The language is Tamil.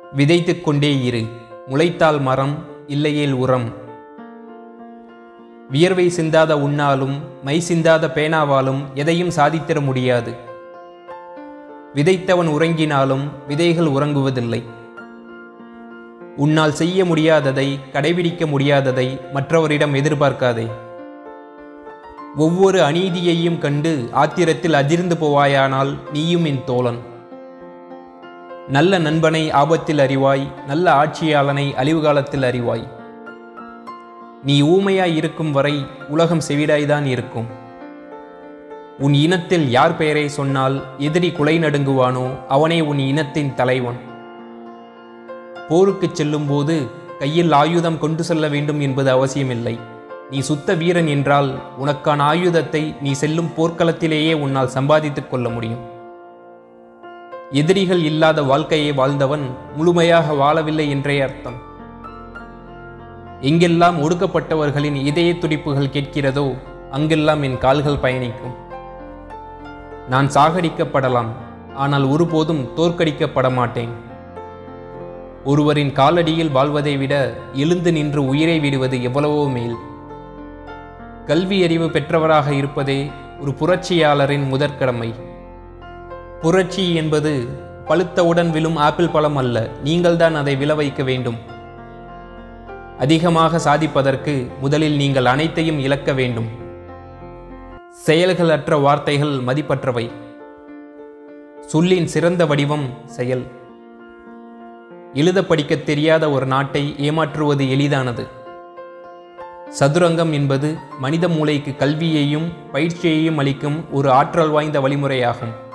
விதைத்துக் கொண்டே இரு முளைத்தால் மரம் இல்லையேல் உரம் வியர்வை சிந்தாத உண்ணாலும் மை சிந்தாத பேனாவாலும் எதையும் சாதித்திட முடியாது விதைத்தவன் உறங்கினாலும் விதைகள் உறங்குவதில்லை உன்னால் செய்ய முடியாததை கடைபிடிக்க முடியாததை மற்றவரிடம் எதிர்பார்க்காதே ஒவ்வொரு அநீதியையும் கண்டு ஆத்திரத்தில் அதிர்ந்து போவாயானால் நீயும் என் தோழன் நல்ல நண்பனை ஆபத்தில் அறிவாய் நல்ல ஆட்சியாளனை அழிவு காலத்தில் அறிவாய் நீ ஊமையாய் இருக்கும் வரை உலகம் செவிடாய்தான் இருக்கும் உன் இனத்தில் யார் பெயரை சொன்னால் எதிரி குலை நடுங்குவானோ அவனே உன் இனத்தின் தலைவன் போருக்குச் செல்லும்போது கையில் ஆயுதம் கொண்டு செல்ல வேண்டும் என்பது அவசியமில்லை நீ சுத்த வீரன் என்றால் உனக்கான ஆயுதத்தை நீ செல்லும் போர்க்களத்திலேயே உன்னால் சம்பாதித்துக் கொள்ள முடியும் எதிரிகள் இல்லாத வாழ்க்கையை வாழ்ந்தவன் முழுமையாக வாழவில்லை என்றே அர்த்தம் எங்கெல்லாம் ஒடுக்கப்பட்டவர்களின் இதய துடிப்புகள் கேட்கிறதோ அங்கெல்லாம் என் கால்கள் பயணிக்கும் நான் சாகடிக்கப்படலாம் ஆனால் ஒருபோதும் தோற்கடிக்கப்பட மாட்டேன் ஒருவரின் காலடியில் வாழ்வதை விட எழுந்து நின்று உயிரை விடுவது எவ்வளவோ மேல் கல்வி அறிவு பெற்றவராக இருப்பதே ஒரு புரட்சியாளரின் முதற்கடமை புரட்சி என்பது பழுத்தவுடன் விழும் ஆப்பிள் பழம் அல்ல நீங்கள்தான் அதை விழ வைக்க வேண்டும் அதிகமாக சாதிப்பதற்கு முதலில் நீங்கள் அனைத்தையும் இழக்க வேண்டும் செயல்கள் அற்ற வார்த்தைகள் மதிப்பற்றவை சொல்லின் சிறந்த வடிவம் செயல் எழுத படிக்கத் தெரியாத ஒரு நாட்டை ஏமாற்றுவது எளிதானது சதுரங்கம் என்பது மனித மூளைக்கு கல்வியையும் பயிற்சியையும் அளிக்கும் ஒரு ஆற்றல் வாய்ந்த வழிமுறையாகும்